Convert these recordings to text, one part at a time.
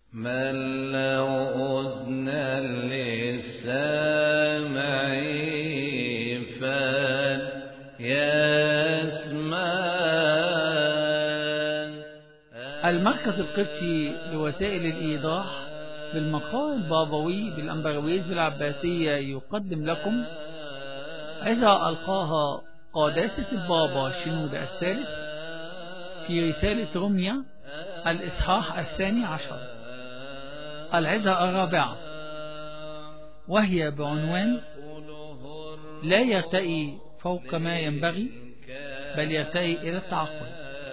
من له أذن للسامع فليسمع المركز القبطي لوسائل الإيضاح بالمقال البابوي بالأنبرويز بالعباسية يقدم لكم إذا ألقاها قداسة البابا شنودة الثالث في رسالة روميا الإصحاح الثاني عشر العظة الرابعة وهي بعنوان لا يرتقي فوق ما ينبغي بل يرتقي إلى التعقل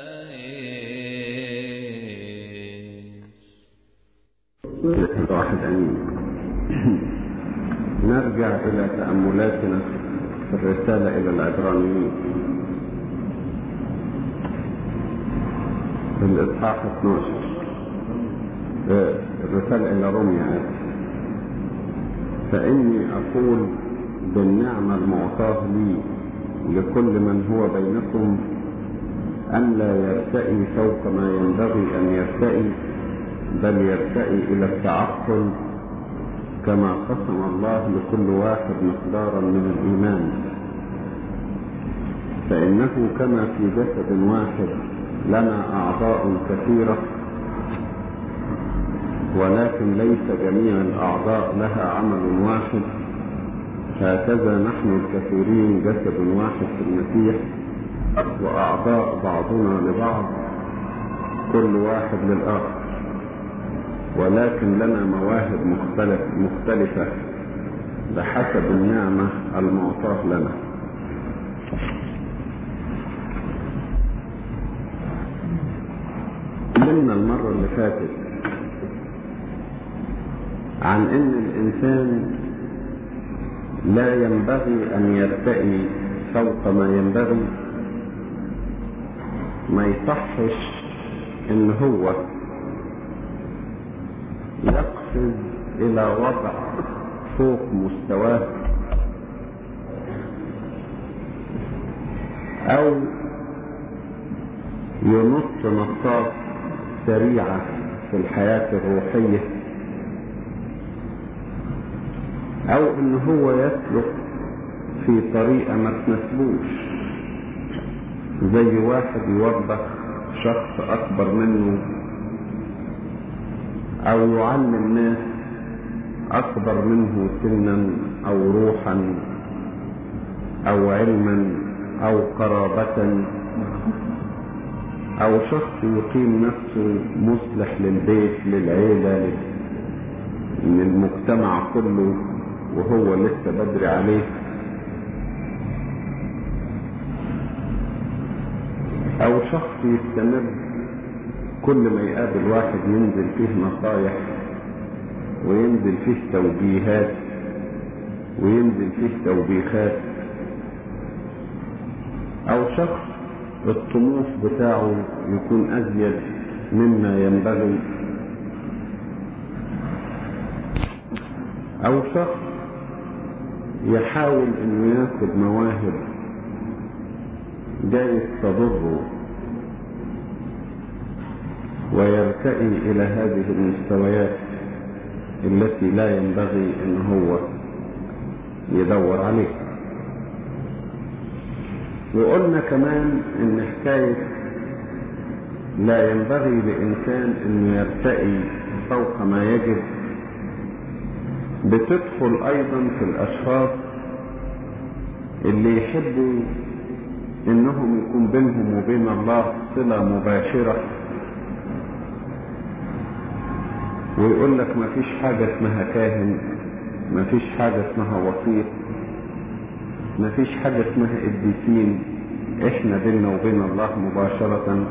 واحد أمين نرجع إلى تأملاتنا في الرسالة إلى العبرانيين في الإصحاح 12 آه، الرسالة إلى روميا آسف. فإني أقول بالنعمة المعطاة لي لكل من هو بينكم أن لا يرتئي فوق ما ينبغي أن يرتئي بل يرتئي إلى التعقل كما قسم الله لكل واحد مقدارا من الإيمان فإنه كما في جسد واحد لنا أعضاء كثيرة ولكن ليس جميع الأعضاء لها عمل واحد هكذا نحن الكثيرين جسد واحد في المسيح وأعضاء بعضنا لبعض كل واحد للآخر ولكن لنا مواهب مختلف مختلفة بحسب النعمة المعطاة لنا قلنا المرة اللي فاتت عن ان الانسان لا ينبغي ان يرتقي فوق ما ينبغي ما يصحش ان هو يقفز الى وضع فوق مستواه او ينط نطات سريعة في الحياة الروحية او ان هو يسلك في طريقة ما تناسبوش زي واحد يوبخ شخص اكبر منه او يعلم ناس اكبر منه سنا او روحا او علما او قرابة او شخص يقيم نفسه مصلح للبيت للعيلة للمجتمع كله وهو لسه بدري عليه او شخص يستمر كل ما يقابل واحد ينزل فيه نصايح وينزل فيه توجيهات وينزل فيه توبيخات او شخص الطموح بتاعه يكون ازيد مما ينبغي او شخص يحاول انه ياخد مواهب جايز تضره ويرتقي الى هذه المستويات التي لا ينبغي ان هو يدور عليها وقلنا كمان ان حكاية لا ينبغي لإنسان انه يرتقي فوق ما يجب بتدخل ايضا في الاشخاص اللي يحبوا انهم يكون بينهم وبين الله صلة مباشرة ويقول لك ما فيش حاجة اسمها كاهن ما فيش حاجة اسمها وسيط ما فيش حاجة اسمها قديسين احنا بيننا وبين الله مباشرة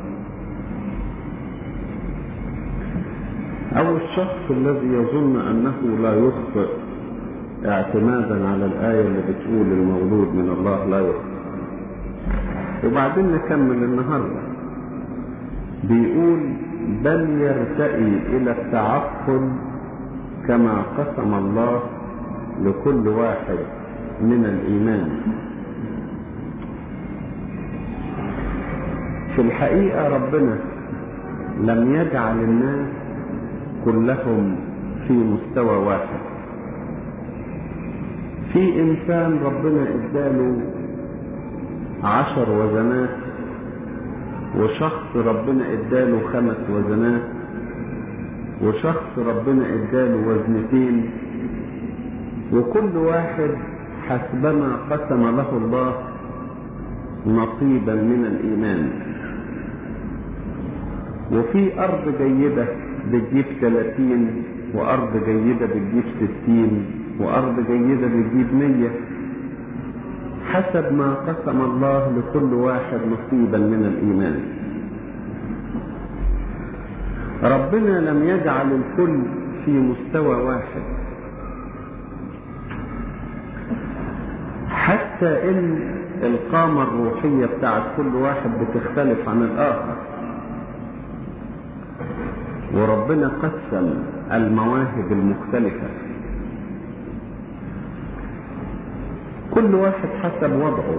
او الشخص الذي يظن انه لا يخطئ اعتمادا على الآية اللي بتقول المولود من الله لا يخطئ وبعدين نكمل النهاردة بيقول بل يرتقي الى التعقل كما قسم الله لكل واحد من الايمان في الحقيقة ربنا لم يجعل الناس كلهم في مستوى واحد في إنسان ربنا إداله عشر وزنات وشخص ربنا اداله خمس وزنات وشخص ربنا اداله وزنتين وكل واحد حسبما قسم له الله نصيبا من الايمان وفي ارض جيده بتجيب 30 وارض جيده بتجيب 60 وارض جيده بتجيب 100 حسب ما قسم الله لكل واحد نصيبا من الايمان ربنا لم يجعل الكل في مستوى واحد حتى ان القامة الروحية بتاعت كل واحد بتختلف عن الاخر وربنا قسم المواهب المختلفة كل واحد حسب وضعه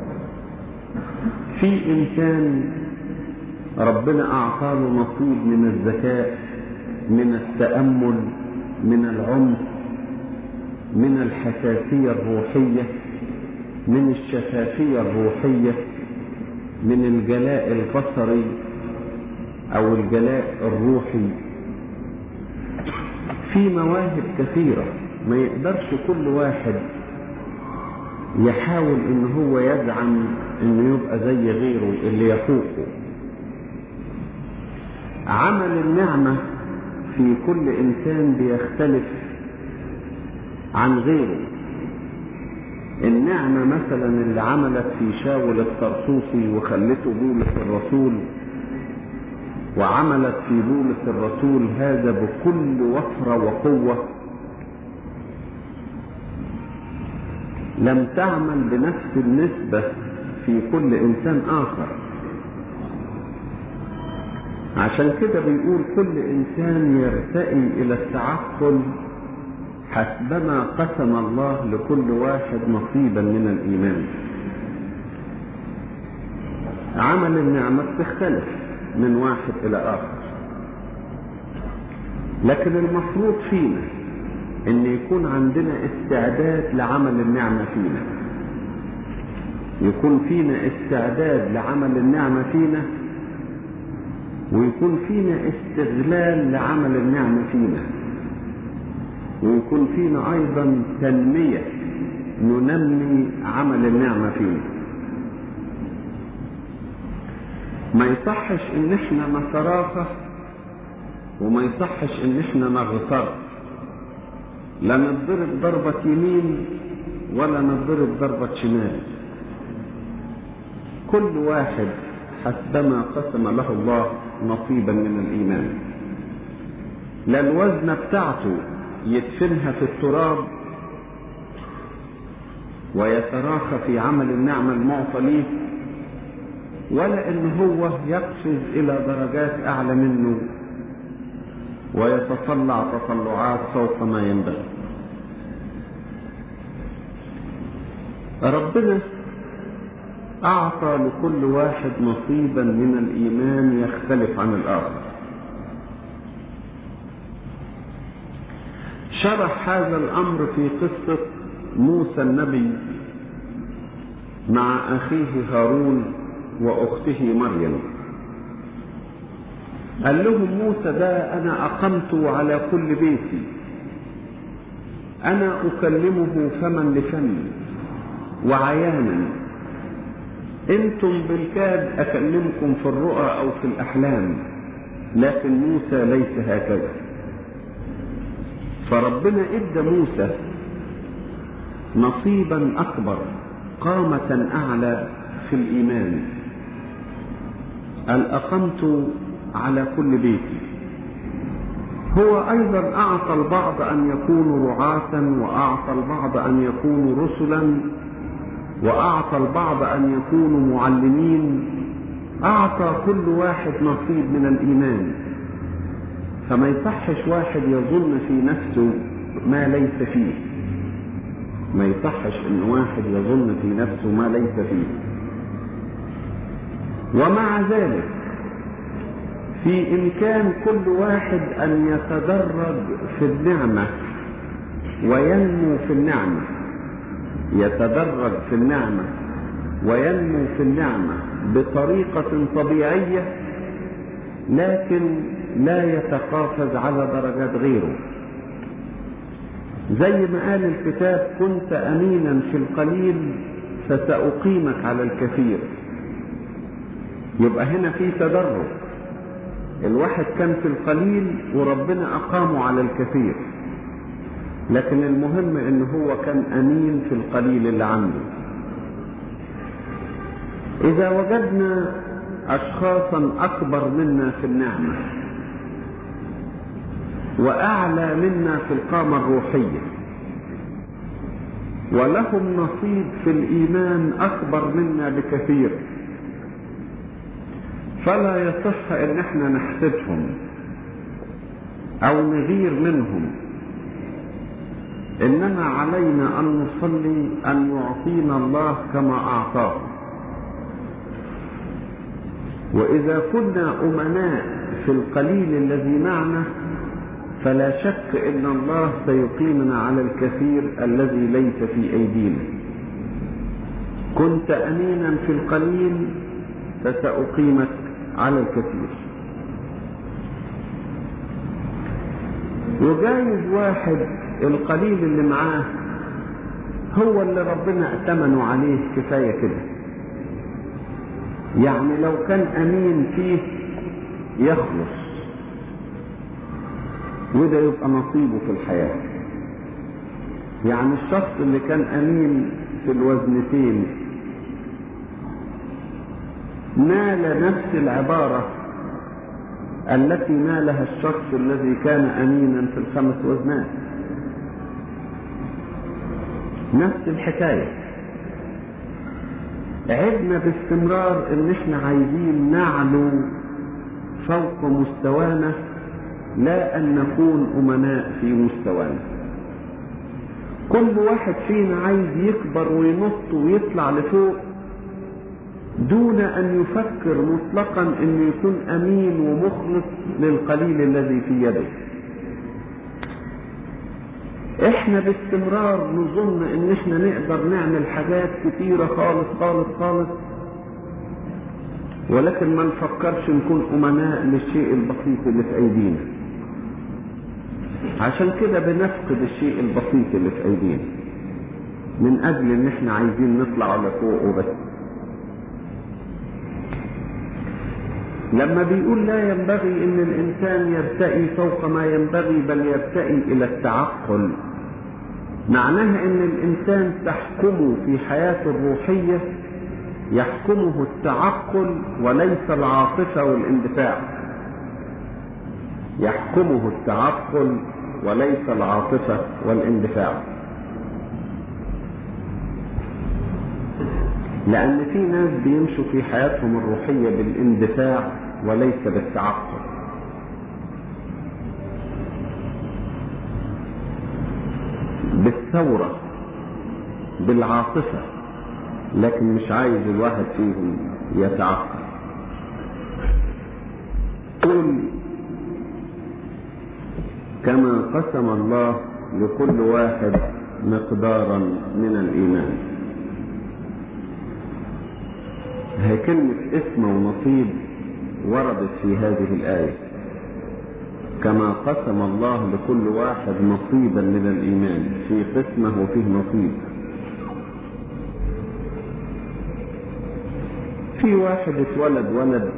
في انسان ربنا اعطاله نصيب من الذكاء من التامل من العمق من الحساسيه الروحيه من الشفافيه الروحيه من الجلاء البصري او الجلاء الروحي في مواهب كثيره ما يقدرش كل واحد يحاول ان هو يزعم انه يبقى زي غيره اللي يفوقه عمل النعمة في كل انسان بيختلف عن غيره النعمة مثلا اللي عملت في شاول الطرسوسي وخلته بولس الرسول وعملت في بولس الرسول هذا بكل وفرة وقوة لم تعمل بنفس النسبة في كل إنسان آخر عشان كده بيقول كل إنسان يرتقي إلى التعقل حسبما قسم الله لكل واحد نصيبا من الإيمان عمل النعمة تختلف من واحد إلى آخر لكن المفروض فينا ان يكون عندنا استعداد لعمل النعمة فينا يكون فينا استعداد لعمل النعمة فينا ويكون فينا استغلال لعمل النعمة فينا ويكون فينا ايضا تنمية ننمي عمل النعمة فينا ما يصحش ان احنا نتراخى وما يصحش ان احنا نغتر لا نضرب ضربة يمين ولا نضرب ضربة شمال كل واحد حسبما قسم له الله نصيبا من الإيمان لا الوزنة بتاعته يدفنها في التراب ويتراخى في عمل النعمة المعطى ليه ولا ان هو يقفز الى درجات اعلى منه ويتطلع تطلعات فوق ما ينبغي ربنا أعطى لكل واحد نصيبا من الإيمان يختلف عن الآخر شرح هذا الأمر في قصة موسى النبي مع أخيه هارون وأخته مريم قال لهم موسى ده أنا أقمت على كل بيتي أنا أكلمه فما لفم وعيانا أنتم بالكاد أكلمكم في الرؤى أو في الأحلام لكن موسى ليس هكذا فربنا ادى موسى نصيبا أكبر قامة أعلى في الإيمان قال أقمت على كل بيتي هو أيضا أعطى البعض أن يكونوا رعاة وأعطى البعض أن يكونوا رسلا وأعطى البعض أن يكونوا معلمين أعطى كل واحد نصيب من الإيمان فما يصحش واحد يظن في نفسه ما ليس فيه ما يصحش ان واحد يظن في نفسه ما ليس فيه ومع ذلك في إمكان كل واحد أن يتدرج في النعمة وينمو في النعمة يتدرج في النعمة وينمو في النعمة بطريقة طبيعية لكن لا يتقافز على درجات غيره زي ما قال الكتاب كنت أمينا في القليل فسأقيمك على الكثير يبقى هنا في تدرج الواحد كان في القليل وربنا أقامه على الكثير لكن المهم ان هو كان امين في القليل اللي عنده اذا وجدنا اشخاصا اكبر منا في النعمه واعلى منا في القامه الروحيه ولهم نصيب في الايمان اكبر منا بكثير فلا يصح ان احنا نحسدهم او نغير منهم انما علينا ان نصلي ان يعطينا الله كما اعطاه واذا كنا امناء في القليل الذي معنا فلا شك ان الله سيقيمنا على الكثير الذي ليس في ايدينا كنت امينا في القليل فساقيمك على الكثير وجايز واحد القليل اللي معاه هو اللي ربنا ائتمنوا عليه كفايه كده يعني لو كان امين فيه يخلص وده يبقى نصيبه في الحياه يعني الشخص اللي كان امين في الوزنتين نال نفس العباره التي نالها الشخص الذي كان امينا في الخمس وزنات نفس الحكايه عدنا باستمرار ان احنا عايزين نعلو فوق مستوانا لا ان نكون امناء في مستوانا كل واحد فينا عايز يكبر وينط ويطلع لفوق دون ان يفكر مطلقا انه يكون امين ومخلص للقليل الذي في يده احنا باستمرار نظن ان احنا نقدر نعمل حاجات كتيرة خالص خالص خالص ولكن ما نفكرش نكون امناء للشيء البسيط اللي في ايدينا عشان كده بنفقد الشيء البسيط اللي في ايدينا من اجل ان احنا عايزين نطلع لفوق وبس لما بيقول لا ينبغي ان الانسان يرتقي فوق ما ينبغي بل يرتقي الى التعقل معناها ان الانسان تحكمه في حياته الروحيه يحكمه التعقل وليس العاطفه والاندفاع يحكمه التعقل وليس العاطفه والاندفاع لأن في ناس بيمشوا في حياتهم الروحية بالاندفاع وليس بالتعقل بالثورة بالعاطفة لكن مش عايز الواحد فيهم يتعقل قل كما قسم الله لكل واحد مقدارا من الإيمان هي كلمة اسم ونصيب وردت في هذه الآية كما قسم الله لكل واحد نصيبا من الإيمان في قسمه وفيه نصيب في واحد اتولد ولد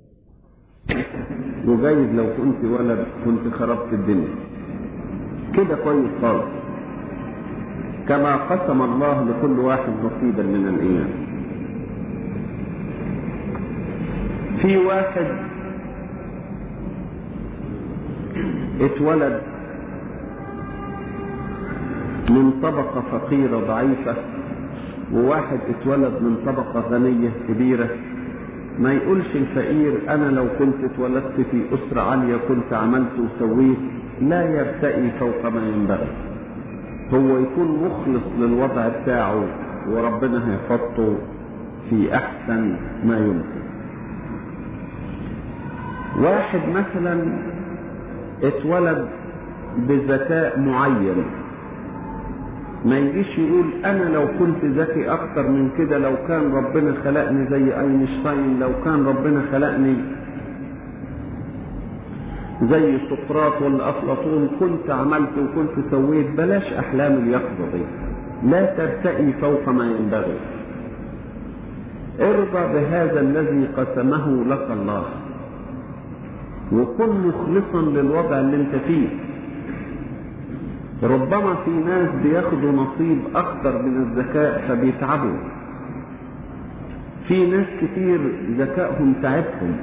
وجايز لو كنت ولد كنت خربت الدنيا كده كويس خالص كما قسم الله لكل واحد نصيبا من الإيمان في واحد اتولد من طبقة فقيرة ضعيفة وواحد اتولد من طبقة غنية كبيرة ما يقولش الفقير انا لو كنت اتولدت في اسرة عالية كنت عملت وسويت لا يرتقي فوق ما ينبغي هو يكون مخلص للوضع بتاعه وربنا هيحطه في احسن ما يمكن واحد مثلا اتولد بذكاء معين ما يجيش يقول انا لو كنت ذكي اكتر من كده لو كان ربنا خلقني زي اينشتاين لو كان ربنا خلقني زي سقراط ولا افلاطون كنت عملت وكنت سويت بلاش احلام اليقظه دي لا ترتئي فوق ما ينبغي ارضى بهذا الذي قسمه لك الله وكن مخلصا للوضع اللي انت فيه ربما في ناس بياخدوا نصيب اكتر من الذكاء فبيتعبوا في ناس كتير ذكائهم تعبهم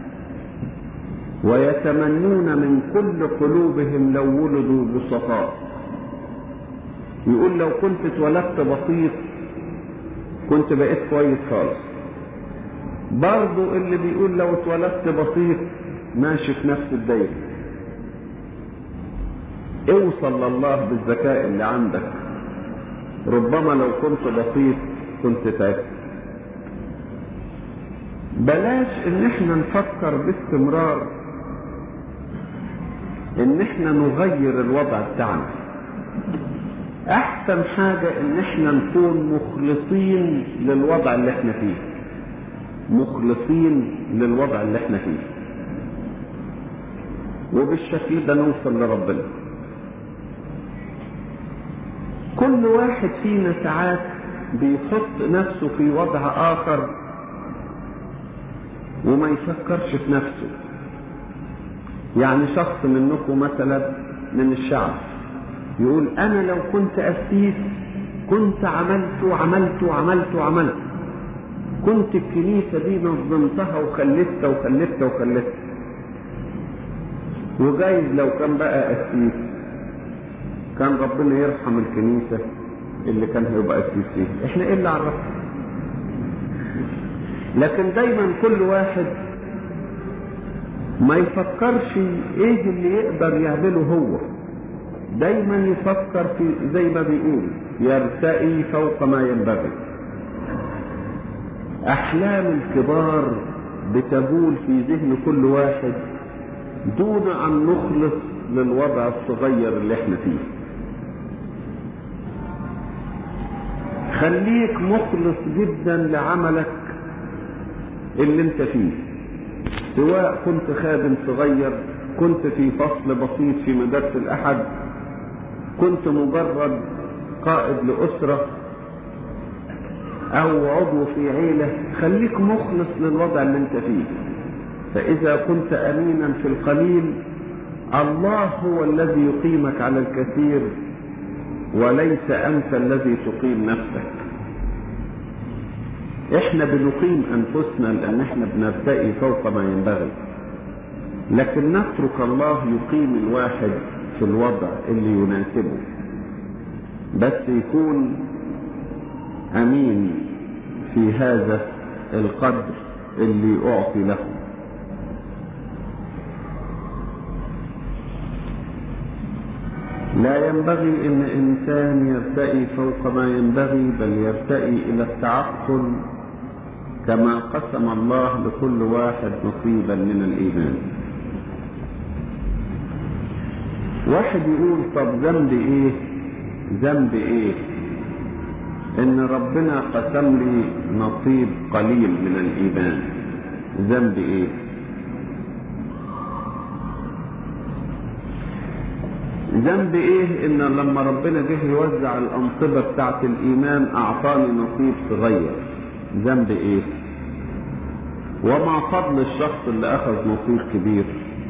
ويتمنون من كل قلوبهم لو ولدوا بسطاء يقول لو كنت اتولدت بسيط كنت بقيت كويس خالص برضو اللي بيقول لو اتولدت بسيط ماشي في نفس الدايره اوصل لله بالذكاء اللي عندك ربما لو كنت بسيط كنت تعبت بلاش ان احنا نفكر باستمرار ان احنا نغير الوضع بتاعنا احسن حاجة ان احنا نكون مخلصين للوضع اللي احنا فيه مخلصين للوضع اللي احنا فيه وبالشكل ده نوصل لربنا كل واحد فينا ساعات بيحط نفسه في وضع آخر وما يفكرش في نفسه يعني شخص منكم مثلا من الشعب يقول أنا لو كنت أسيس كنت عملت وعملت وعملت وعملت كنت الكنيسة دي نظمتها وخلفتها وخلفتها وخلفتها وجايز لو كان بقى أسيس كان ربنا يرحم الكنيسة اللي كان هيبقى أسيس فيها احنا ايه اللي عرفنا لكن دايما كل واحد ما يفكرش ايه اللي يقدر يعمله هو دايما يفكر في زي ما بيقول يرتقي فوق ما ينبغي احلام الكبار بتبول في ذهن كل واحد دون ان نخلص للوضع الصغير اللي احنا فيه خليك مخلص جدا لعملك اللي انت فيه سواء كنت خادم صغير كنت في فصل بسيط في مدرسة الأحد كنت مجرد قائد لأسرة أو عضو في عيلة خليك مخلص للوضع اللي انت فيه فإذا كنت أمينا في القليل الله هو الذي يقيمك على الكثير وليس أنت الذي تقيم نفسك احنا بنقيم انفسنا لان احنا بنرتقي فوق ما ينبغي لكن نترك الله يقيم الواحد في الوضع اللي يناسبه بس يكون امين في هذا القدر اللي اعطي له لا ينبغي ان انسان يرتقي فوق ما ينبغي بل يرتقي الى التعقل كما قسم الله لكل واحد نصيبا من الايمان واحد يقول طب ذنبي ايه ذنبي ايه ان ربنا قسم لي نصيب قليل من الايمان ذنبي ايه ذنب ايه ان لما ربنا جه يوزع الانصبة بتاعت الايمان اعطاني نصيب صغير ذنب ايه وما فضل الشخص اللي اخذ نصيب كبير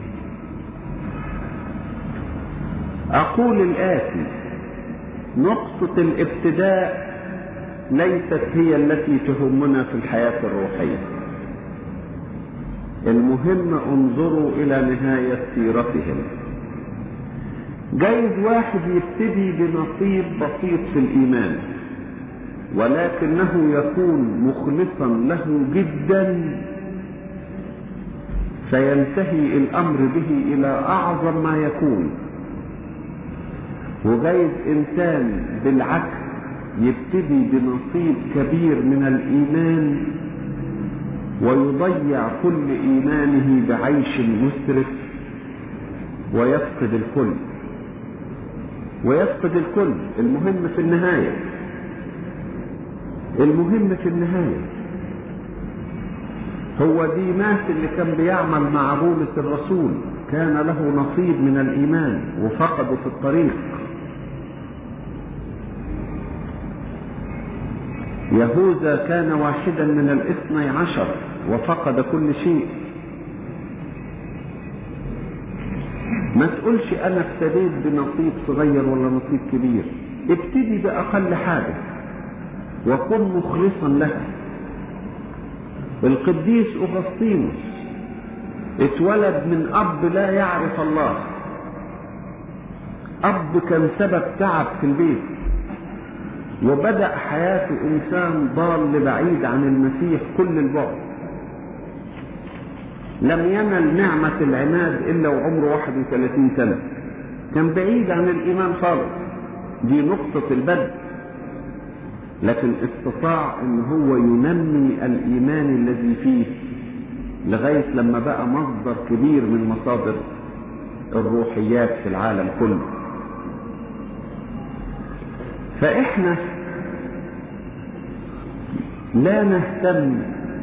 اقول الاتي نقطة الابتداء ليست هي التي تهمنا في الحياة الروحية المهم انظروا الى نهاية سيرتهم جايز واحد يبتدي بنصيب بسيط في الإيمان ولكنه يكون مخلصا له جدا فينتهي الأمر به إلى أعظم ما يكون وجايز إنسان بالعكس يبتدي بنصيب كبير من الإيمان ويضيع كل إيمانه بعيش مسرف ويفقد الكل ويفقد الكل المهم في النهاية المهم في النهاية هو ديماس اللي كان بيعمل مع بولس الرسول كان له نصيب من الإيمان وفقده في الطريق يهوذا كان واحدا من الاثني عشر وفقد كل شيء ما تقولش انا ابتديت بنصيب صغير ولا نصيب كبير ابتدي باقل حاجه وكن مخلصا لها القديس اغسطينوس اتولد من اب لا يعرف الله اب كان سبب تعب في البيت وبدأ حياته إنسان ضال بعيد عن المسيح كل البعد لم ينل نعمة العناد إلا وعمره 31 سنة كان بعيد عن الإيمان خالص دي نقطة البدء لكن استطاع ان هو ينمي الايمان الذي فيه لغاية لما بقى مصدر كبير من مصادر الروحيات في العالم كله فاحنا لا نهتم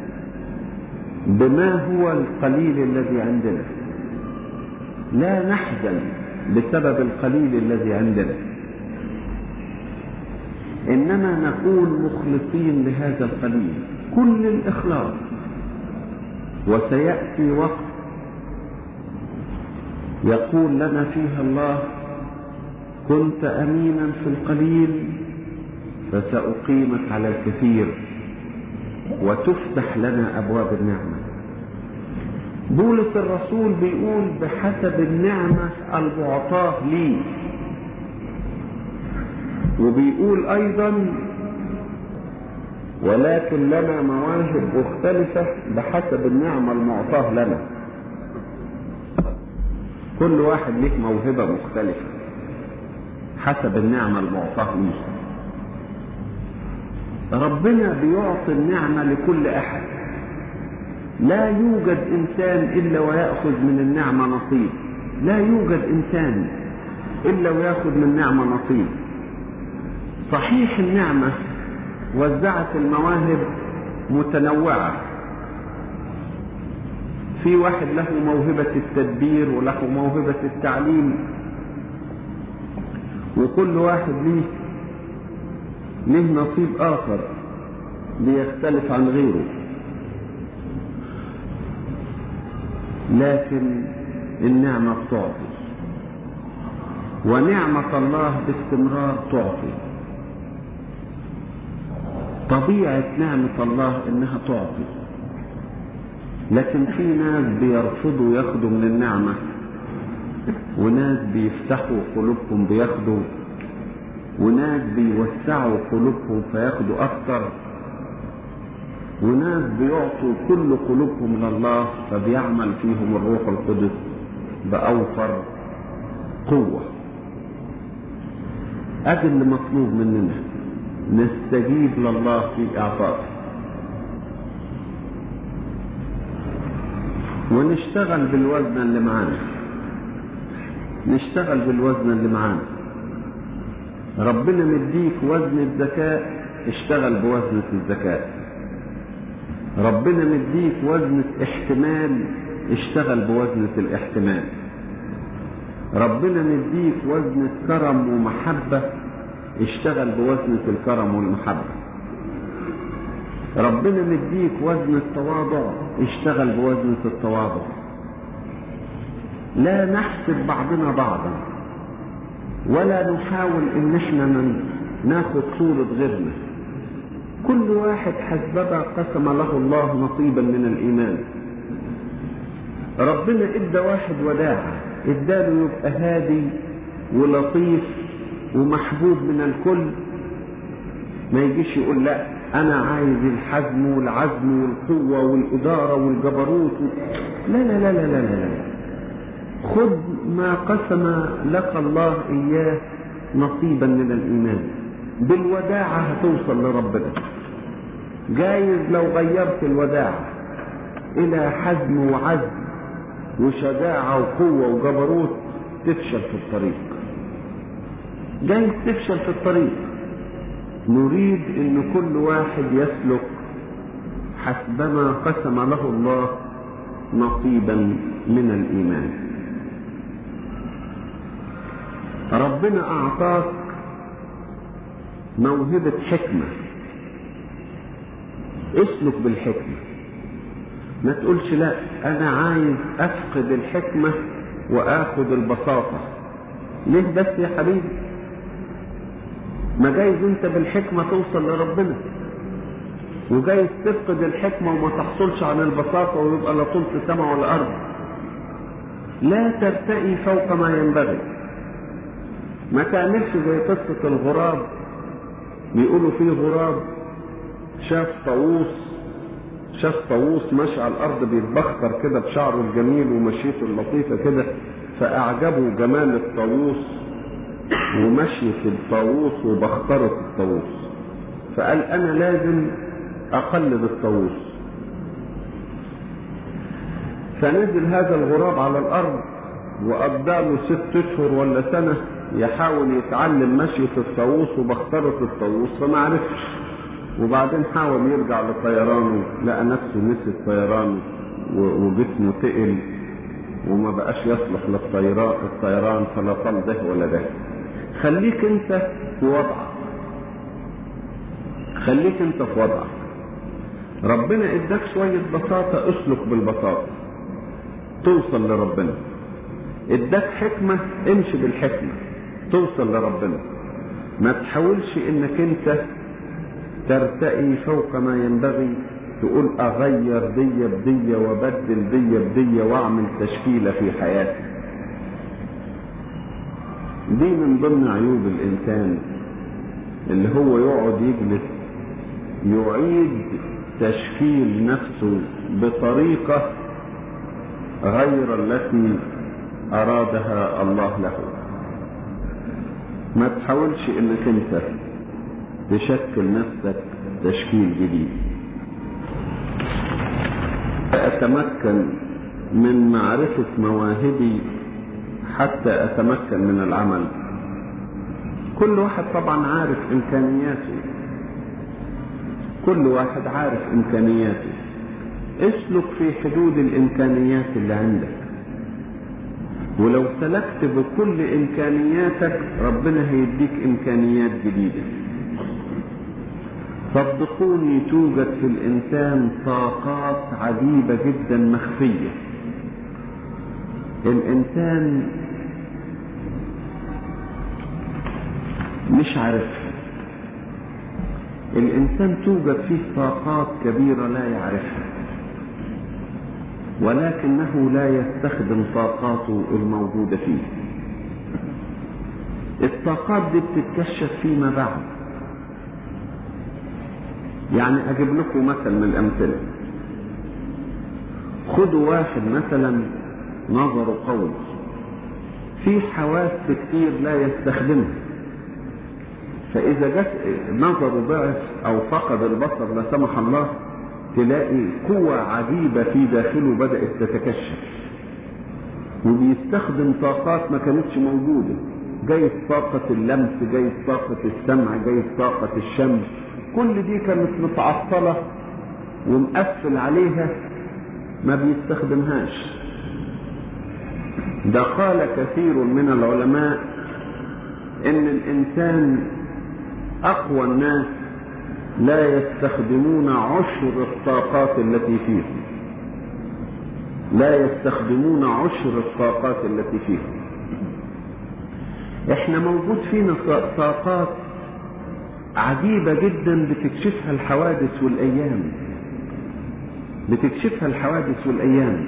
بما هو القليل الذي عندنا لا نحزن بسبب القليل الذي عندنا انما نكون مخلصين لهذا القليل كل الاخلاص وسياتي وقت يقول لنا فيها الله كنت امينا في القليل فساقيمك على الكثير وتفتح لنا ابواب النعمه بولس الرسول بيقول بحسب النعمه المعطاه لي وبيقول ايضا ولكن لنا مواهب مختلفة بحسب النعمة المعطاة لنا كل واحد ليه موهبة مختلفة حسب النعمة المعطاة ليه ربنا بيعطي النعمة لكل أحد لا يوجد إنسان إلا ويأخذ من النعمة نصيب لا يوجد إنسان إلا ويأخذ من النعمة نصيب صحيح النعمة وزعت المواهب متنوعة في واحد له موهبة التدبير وله موهبة التعليم وكل واحد ليه له نصيب آخر بيختلف عن غيره لكن النعمة بتعطي ونعمة الله باستمرار تعطي طبيعة نعمة الله إنها تعطي لكن في ناس بيرفضوا ياخدوا من النعمة وناس بيفتحوا قلوبهم بياخدوا وناس بيوسعوا قلوبهم فياخدوا أكتر وناس بيعطوا كل قلوبهم لله فبيعمل فيهم الروح القدس بأوفر قوة أدي اللي مطلوب مننا نستجيب لله في إعطائه ونشتغل بالوزن اللي معانا نشتغل بالوزن اللي معانا ربنا مديك وزن الذكاء اشتغل بوزنة الذكاء ربنا مديك وزنة احتمال اشتغل بوزنة الاحتمال ربنا مديك وزنة كرم ومحبة اشتغل بوزنة الكرم والمحبة ربنا مديك وزن التواضع اشتغل بوزنة التواضع لا نحسب بعضنا بعضا ولا نحاول ان احنا ناخد صورة غيرنا كل واحد حسبما قسم له الله نصيبا من الايمان ربنا ادى واحد وداعة اداله يبقى هادي ولطيف ومحبوب من الكل ما يجيش يقول لا انا عايز الحزم والعزم والقوة والادارة والجبروت لا لا لا لا لا لا, لا. خذ ما قسم لك الله اياه نصيبا من الايمان بالوداعة هتوصل لربنا جايز لو غيرت الوداعة إلى حزم وعزم وشجاعة وقوة وجبروت تفشل في الطريق جايز تفشل في الطريق نريد ان كل واحد يسلك حسبما قسم له الله نصيبا من الايمان ربنا اعطاك موهبة حكمة اسلك بالحكمة ما تقولش لا انا عايز افقد الحكمة واخد البساطة ليه بس يا حبيبي ما جايز انت بالحكمة توصل لربنا وجايز تفقد الحكمة وما تحصلش على البساطة ويبقى لا طولت سماء ولا أرض لا ترتقي فوق ما ينبغي ما تعملش زي قصة الغراب بيقولوا فيه غراب شاف طاووس شاف طاووس ماشي على الأرض بيتبختر كده بشعره الجميل ومشيته اللطيفة كده فأعجبه جمال الطاووس ومشية الطاووس وبخترة الطاووس فقال أنا لازم أقلد الطاووس فنزل هذا الغراب على الأرض وقضى له ست أشهر ولا سنة يحاول يتعلم مشية الطاووس وبخترة الطاووس فما عرفش وبعدين حاول يرجع لطيرانه لقى نفسه نسي الطيران وجسمه تقل وما بقاش يصلح للطيران الطيران فلا طال ده ولا ده خليك انت في وضعك خليك انت في وضعك ربنا اداك شوية بساطة اسلك بالبساطة توصل لربنا اداك حكمة امشي بالحكمة توصل لربنا ما تحاولش انك انت ترتقي فوق ما ينبغي تقول اغير دي بدي وبدل دي بدي واعمل تشكيلة في حياتي دي من ضمن عيوب الانسان اللي هو يقعد يجلس يعيد تشكيل نفسه بطريقة غير التي أرادها الله له ما تحاولش انك انت تشكل نفسك تشكيل جديد أتمكن من معرفة مواهبي حتى أتمكن من العمل كل واحد طبعا عارف إمكانياته كل واحد عارف إمكانياته اسلك في حدود الإمكانيات اللي عندك ولو سلكت بكل إمكانياتك ربنا هيديك إمكانيات جديدة صدقوني توجد في الإنسان طاقات عجيبة جدا مخفية الإنسان مش عارفها الإنسان توجد فيه طاقات كبيرة لا يعرفها ولكنه لا يستخدم طاقاته الموجودة فيه الطاقات دي بتتكشف فيما بعد يعني أجيب لكم مثل من الأمثلة خدوا واحد مثلا نظره قوي في حواس كتير لا يستخدمها فإذا جت نظره ضعف أو فقد البصر لا سمح الله تلاقي قوة عجيبة في داخله بدأت تتكشف وبيستخدم طاقات ما كانتش موجودة جايز طاقة اللمس جايز طاقة السمع جايز طاقة الشم كل دي كانت متعطلة ومقفل عليها ما بيستخدمهاش ده قال كثير من العلماء ان الانسان اقوى الناس لا يستخدمون عشر الطاقات التي فيه لا يستخدمون عشر الطاقات التي فيه احنا موجود فينا طاقات عجيبة جدا بتكشفها الحوادث والأيام بتكشفها الحوادث والأيام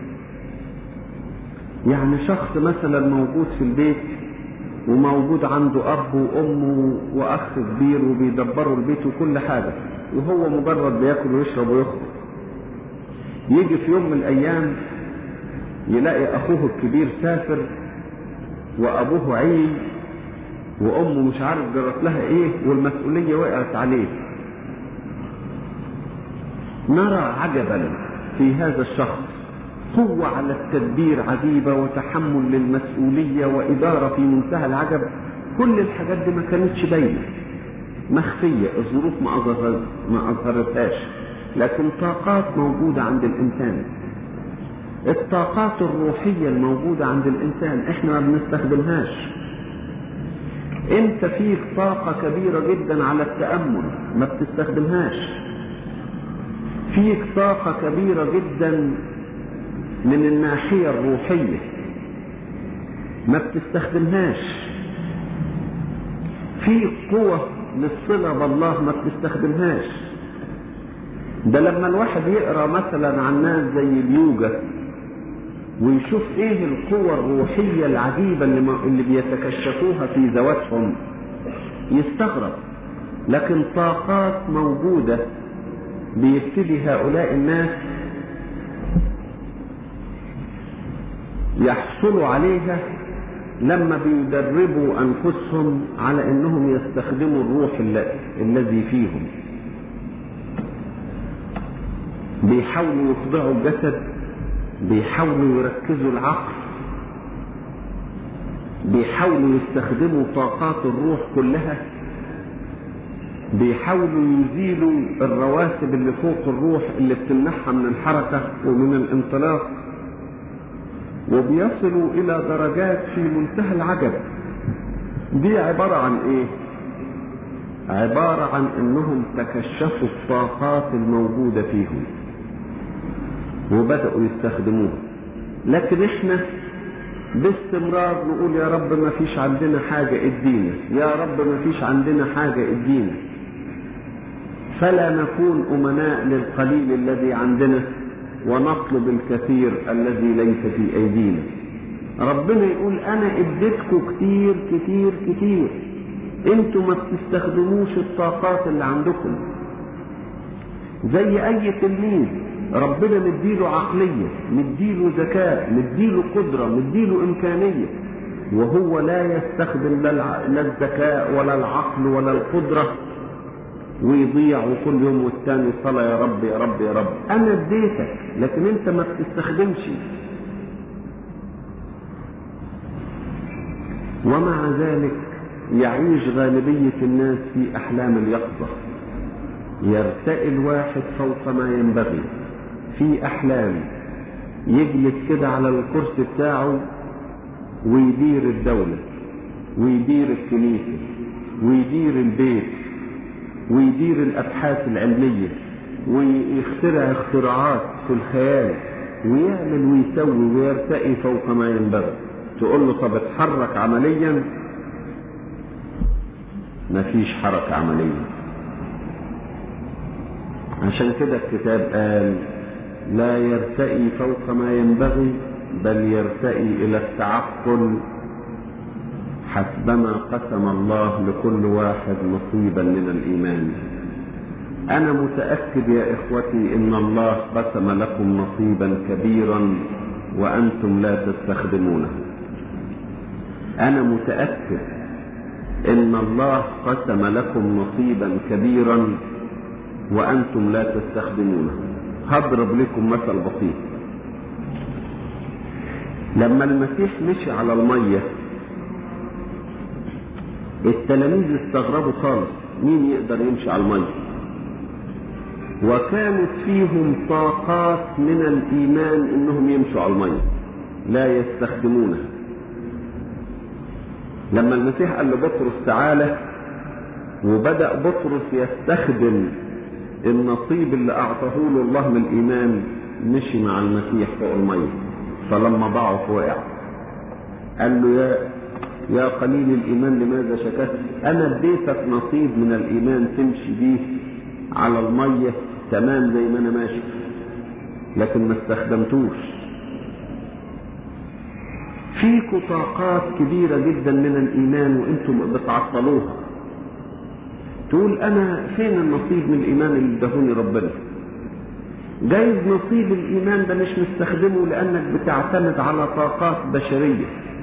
يعني شخص مثلا موجود في البيت وموجود عنده أب وأم وأخ كبير وبيدبروا البيت وكل حاجة وهو مجرد بياكل ويشرب ويخرج يجي في يوم من الأيام يلاقي أخوه الكبير سافر وأبوه عي وأمه مش عارف جرت لها إيه والمسؤولية وقعت عليه نرى عجبا في هذا الشخص قوة على التدبير عجيبة وتحمل للمسؤولية وإدارة في منتهى العجب كل الحاجات دي ما كانتش باينة مخفية الظروف ما أظهرت ما أظهرتهاش لكن طاقات موجودة عند الإنسان الطاقات الروحية الموجودة عند الإنسان إحنا ما بنستخدمهاش أنت فيك طاقة كبيرة جدا على التأمل ما بتستخدمهاش فيك طاقة كبيرة جدا من الناحية الروحية ما بتستخدمهاش في قوة للصلة بالله ما بتستخدمهاش ده لما الواحد يقرا مثلا عن ناس زي اليوجا ويشوف ايه القوة الروحية العجيبة اللي, ما اللي بيتكشفوها في ذواتهم يستغرب لكن طاقات موجودة بيبتدي هؤلاء الناس يحصلوا عليها لما بيدربوا انفسهم على انهم يستخدموا الروح الذي فيهم بيحاولوا يخضعوا الجسد بيحاولوا يركزوا العقل بيحاولوا يستخدموا طاقات الروح كلها بيحاولوا يزيلوا الرواسب اللي فوق الروح اللي بتمنعها من الحركة ومن الانطلاق وبيصلوا إلى درجات في منتهى العجب دي عبارة عن إيه؟ عبارة عن إنهم تكشفوا الطاقات الموجودة فيهم وبدأوا يستخدموها لكن إحنا باستمرار نقول يا رب ما فيش عندنا حاجة ادينا يا رب ما فيش عندنا حاجة ادينا فلا نكون أمناء للقليل الذي عندنا ونطلب الكثير الذي ليس في أيدينا ربنا يقول أنا اديتكم كتير كتير كتير انتوا ما بتستخدموش الطاقات اللي عندكم زي أي تلميذ ربنا مديله عقلية مديله ذكاء مديله قدرة مديله إمكانية وهو لا يستخدم لا الذكاء ولا العقل ولا القدرة ويضيع وكل يوم والتاني صلاة يا رب يا رب يا رب أنا اديتك لكن أنت ما بتستخدمش ومع ذلك يعيش غالبية الناس في أحلام اليقظة يرتقي الواحد فوق ما ينبغي في أحلام يجلس كده على الكرسي بتاعه ويدير الدولة ويدير الكنيسة ويدير البيت ويدير الأبحاث العلمية ويخترع اختراعات في الخيال ويعمل ويسوي ويرتقي فوق ما ينبغي تقول له طب اتحرك عمليا مفيش حركة عملية عشان كده الكتاب قال لا يرتقي فوق ما ينبغي بل يرتقي إلى التعقل حسبما قسم الله لكل واحد نصيبا من الإيمان أنا متأكد يا إخوتي إن الله قسم لكم نصيبا كبيرا وأنتم لا تستخدمونه أنا متأكد إن الله قسم لكم نصيبا كبيرا وأنتم لا تستخدمونه هضرب لكم مثل بسيط لما المسيح مشي على المية التلاميذ استغربوا خالص مين يقدر يمشي على المية وكانت فيهم طاقات من الإيمان إنهم يمشوا على المية لا يستخدمونها لما المسيح قال لبطرس تعالى وبدأ بطرس يستخدم النصيب اللي أعطاه له الله من الإيمان مشي مع المسيح فوق المية فلما ضعف وقع قال له يا يا قليل الإيمان لماذا شكت أنا اديتك نصيب من الإيمان تمشي بيه على المية تمام زي ما أنا ماشي لكن ما استخدمتوش فيكوا طاقات كبيرة جدا من الإيمان وأنتم بتعطلوها تقول أنا فين النصيب من الإيمان اللي ادهوني ربنا جايز نصيب الإيمان ده مش مستخدمه لأنك بتعتمد على طاقات بشرية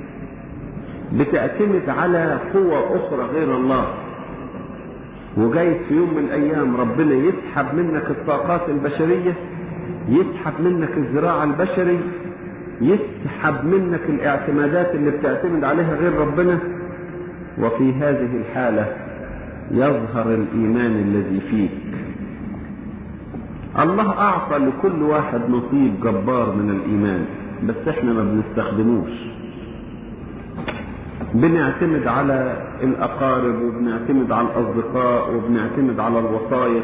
بتعتمد على قوة أخرى غير الله وجايز في يوم من الأيام ربنا يسحب منك الطاقات البشرية يسحب منك الزراعة البشري يسحب منك الاعتمادات اللي بتعتمد عليها غير ربنا وفي هذه الحالة يظهر الإيمان الذي فيك الله أعطى لكل واحد نصيب جبار من الإيمان بس احنا ما بنستخدموش بنعتمد على الأقارب وبنعتمد على الأصدقاء وبنعتمد على الوصايا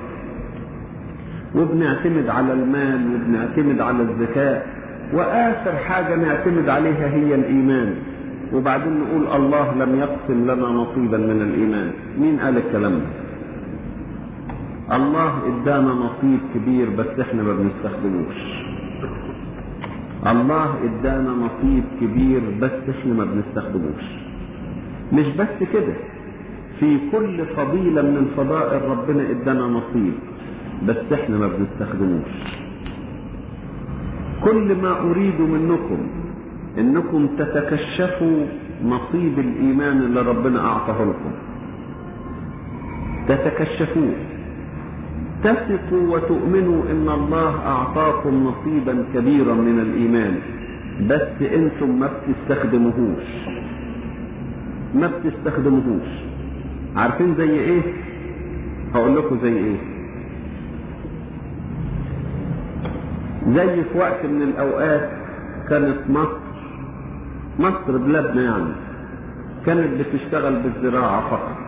وبنعتمد على المال وبنعتمد على الذكاء وآخر حاجة نعتمد عليها هي الإيمان وبعدين نقول الله لم يقسم لنا نصيبا من الإيمان مين قال الكلام ده الله ادانا نصيب كبير بس احنا ما بنستخدموش الله ادانا نصيب كبير بس احنا ما بنستخدموش مش بس كده في كل فضيلة من فضائل ربنا ادانا نصيب بس احنا ما بنستخدموش كل ما اريد منكم انكم تتكشفوا نصيب الايمان اللي ربنا اعطاه لكم تتكشفوه تثقوا وتؤمنوا ان الله اعطاكم نصيبا كبيرا من الايمان بس انتم ما بتستخدموهوش ما بتستخدموهوش عارفين زي ايه هقول لكم زي ايه زي في وقت من الاوقات كانت مصر مصر بلادنا يعني كانت بتشتغل بالزراعة فقط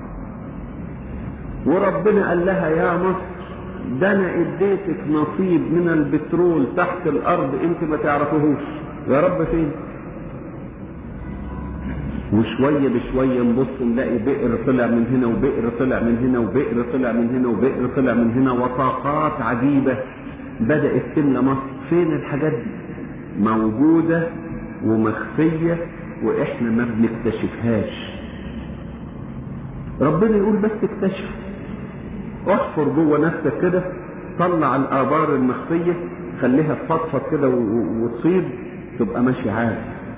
وربنا قال لها يا مصر ده انا اديتك نصيب من البترول تحت الارض انت ما تعرفوهوش يا رب فين وشوية بشوية نبص نلاقي بئر طلع من هنا وبئر طلع من هنا وبئر طلع من هنا وبئر طلع من هنا وطاقات عجيبة بدأت تملى مصر فين الحاجات دي موجودة ومخفية واحنا ما بنكتشفهاش ربنا يقول بس اكتشف احفر جوه نفسك كده طلع الابار المخفية خليها تفضفض كده وتصيب تبقى ماشي عادي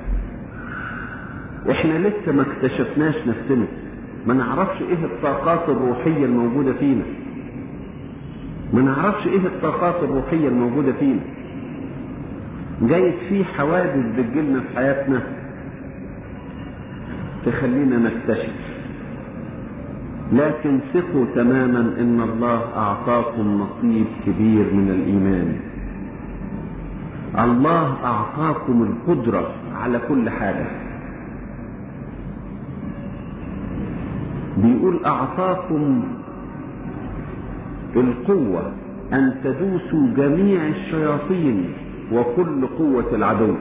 احنا لسه ما اكتشفناش نفسنا ما نعرفش ايه الطاقات الروحية الموجودة فينا ما نعرفش ايه الطاقات الروحية الموجودة فينا جايز في حوادث بتجيلنا في حياتنا تخلينا نكتشف لكن ثقوا تماما ان الله اعطاكم نصيب كبير من الايمان الله اعطاكم القدرة على كل حاجة بيقول اعطاكم القوة ان تدوسوا جميع الشياطين وكل قوة العدو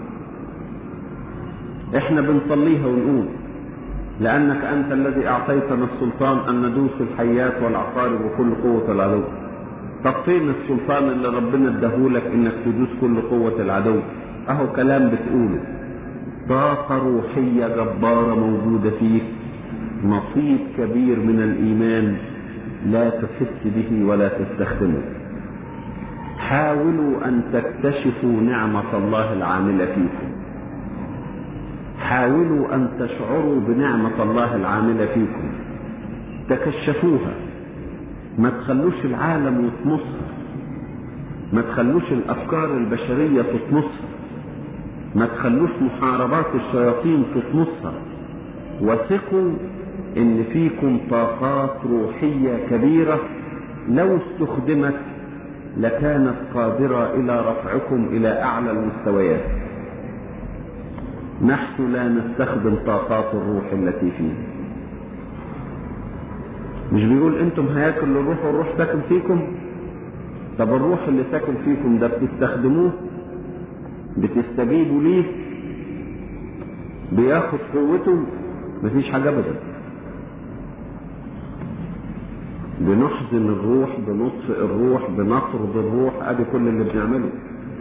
احنا بنصليها ونقول لأنك أنت الذي أعطيتنا السلطان أن ندوس الحيات والعقارب وكل قوة العدو طب فين السلطان اللي ربنا اداهولك انك تدوس كل قوة العدو اهو كلام بتقوله طاقة روحية جبارة موجودة فيك نصيب كبير من الإيمان لا تحس به ولا تستخدمه حاولوا أن تكتشفوا نعمة الله العاملة فيكم حاولوا أن تشعروا بنعمة الله العاملة فيكم تكشفوها ما تخلوش العالم يطمسها ما تخلوش الأفكار البشرية تطمسها ما تخلوش محاربات الشياطين تطمسها وثقوا ان فيكم طاقات روحية كبيرة لو استخدمت لكانت قادرة الى رفعكم الى اعلى المستويات نحن لا نستخدم طاقات الروح التي فينا مش بيقول انتم هياكل الروح والروح ساكن فيكم طب الروح اللي ساكن فيكم ده بتستخدموه بتستجيبوا ليه بياخد قوته مفيش حاجة ابدا بنحزن الروح بنطفئ الروح بنطرد الروح ادي كل اللي بنعمله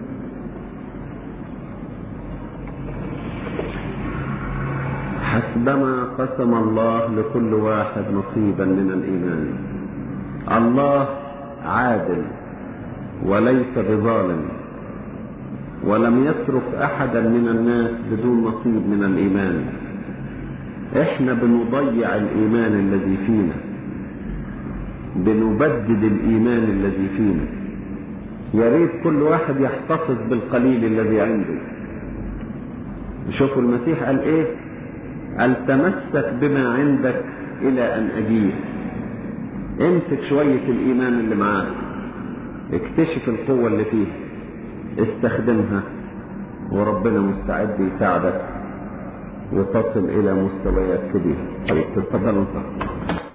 حسبما قسم الله لكل واحد نصيبا من الايمان الله عادل وليس بظالم ولم يترك احدا من الناس بدون نصيب من الايمان احنا بنضيع الايمان الذي فينا بنبدد الايمان الذي فينا يا ريت كل واحد يحتفظ بالقليل الذي عنده شوفوا المسيح قال ايه قال تمسك بما عندك الى ان اجيب امسك شوية الايمان اللي معاك اكتشف القوة اللي فيه استخدمها وربنا مستعد يساعدك وتصل الى مستويات كبيرة طيب تفضلوا